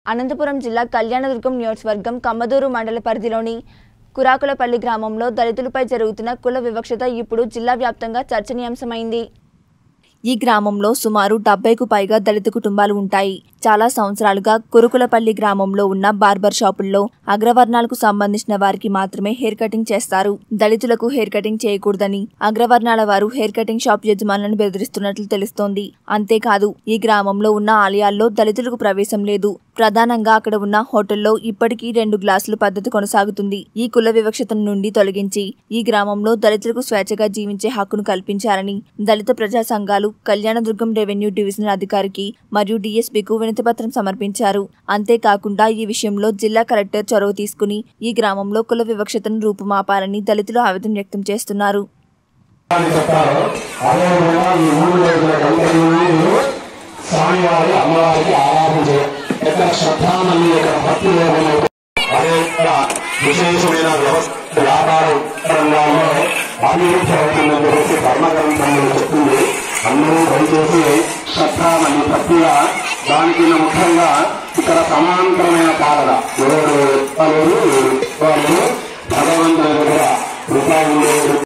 అనంతపురం జిల్లా కళ్యాణదుర్గం నియోజకవర్గం కమ్మదూరు మండల పరిధిలోని కురాకులపల్లి గ్రామంలో దళితులపై జరుగుతున్న కుల వివక్షత ఇప్పుడు జిల్లా వ్యాప్తంగా చర్చనీయాంశమైంది ఈ గ్రామంలో సుమారు డెబ్బైకు పైగా దళిత కుటుంబాలు ఉంటాయి చాలా సంవత్సరాలుగా కురుకులపల్లి గ్రామంలో ఉన్న బార్బర్ షాపుల్లో అగ్రవర్ణాలకు సంబంధించిన వారికి మాత్రమే హెయిర్ కటింగ్ చేస్తారు దళితులకు హెయిర్ కటింగ్ చేయకూడదని అగ్రవర్ణాల వారు హెయిర్ కటింగ్ షాప్ యజమానులను బెదిరిస్తున్నట్లు తెలుస్తోంది అంతేకాదు ఈ గ్రామంలో ఉన్న ఆలయాల్లో దళితులకు ప్రవేశం లేదు ప్రధానంగా అక్కడ ఉన్న హోటల్లో ఇప్పటికీ రెండు గ్లాసులు పద్ధతి కొనసాగుతుంది ఈ కుల వివక్షత నుండి తొలగించి ఈ గ్రామంలో దళితులకు స్వేచ్ఛగా జీవించే హక్కును కల్పించారని దళిత ప్రజా సంఘాలు కళ్యాణదుర్గం రెవెన్యూ డివిజనల్ అధికారికి మరియు డీఎస్పీకు వినతిపత్రం సమర్పించారు అంతేకాకుండా ఈ విషయంలో జిల్లా కలెక్టర్ చొరవ తీసుకుని ఈ గ్రామంలో కుల వివక్షతను రూపుమాపాలని దళితులు ఆవేదన వ్యక్తం చేస్తున్నారు అని చెప్పారు అదేవిధంగా ఈ మూడు రోజుల గంటలు స్వామివారి అమ్మవారికి ఆరాధన చేయాలి ఎక్కడ శ్రద్ధామని యొక్క భక్తి లేదని అదే ఇక్కడ విశేషమైన వ్యవస్థ వ్యాపారం రంగాల్లో అభివృద్ధి అవుతుందని చెప్పేసి ధర్మగ్రంథంలో చెప్తుంది అందరూ దయచేసి శ్రద్ధామని భక్తిగా దానికి ముఖ్యంగా ఇక్కడ సమాంతరమైన పాలన ఎవరు వాళ్ళు వాళ్ళు భగవంతుని దగ్గర రూపాయి ఉండేది